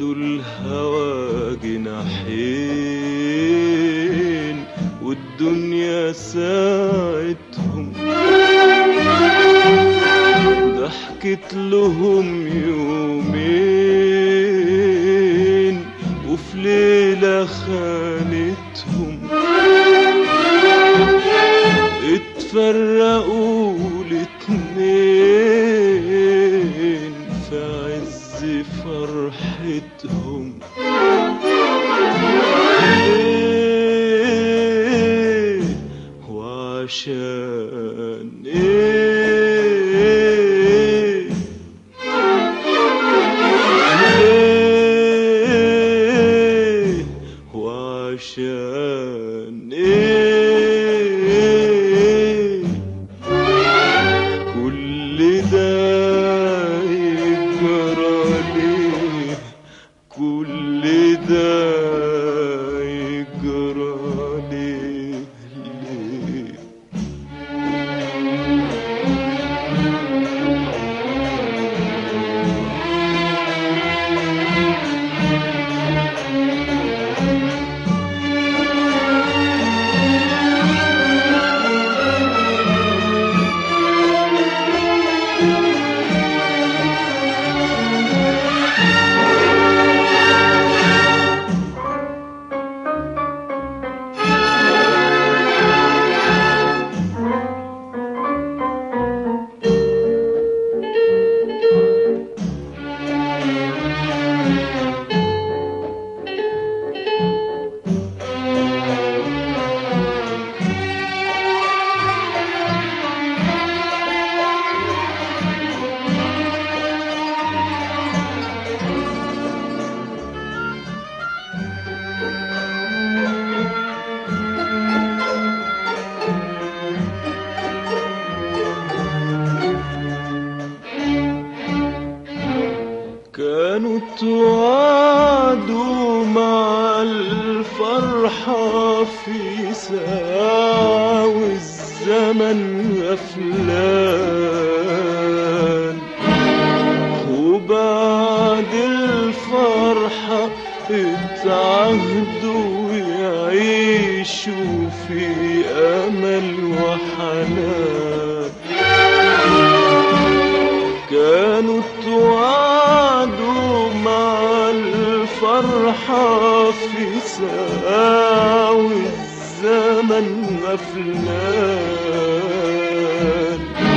خدوا الهوى جناحين والدنيا ساعتهم ضحكت لهم يومين وفي ليلة خانتهم اتفرقوا الاتنين في عز فرحتهم ليه وعشان ايه ليه وعشان ايه كل ده يجرى ليه كل ده يجرى ليه ليه كانوا توعدوا مع الفرحة في ساعة والزمن غفلان وبعد الفرحة اتعهدوا يعيشوا في أمل وحنان كانوا توعدوا مع الفرحة في ساعة والزمن غفلان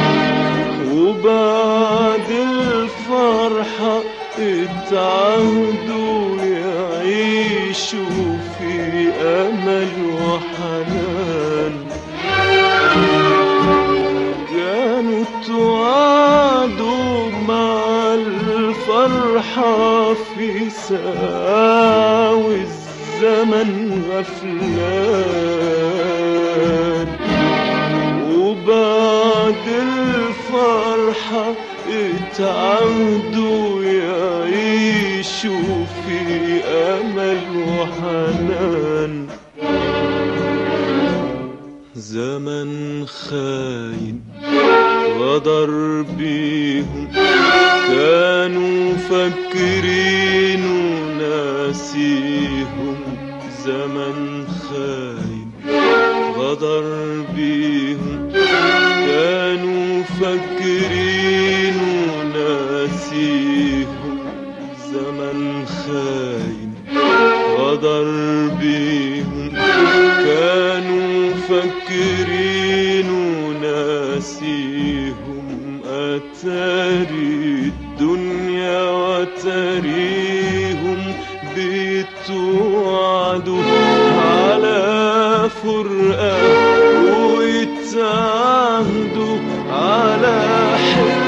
وبعد الفرحة اتعهدوا يعيشوا في أمل وحنان كانوا توعدوا مع الفرحة في ساعة والزمن غفلان وبعد الفرحة اتعهدوا يعيشوا في أمل وحنان زمن خاين غدر بيهم كانوا فاكرين وناسيهم زمن خاين غدر بيهم كانوا فاكرين وناسيهم زمن خاين غدر بيهم كانوا فاكرين وناسيهم أتاري الدنيا وتريهم بيتوعدوا على فرقة ويتعهدوا على حرمان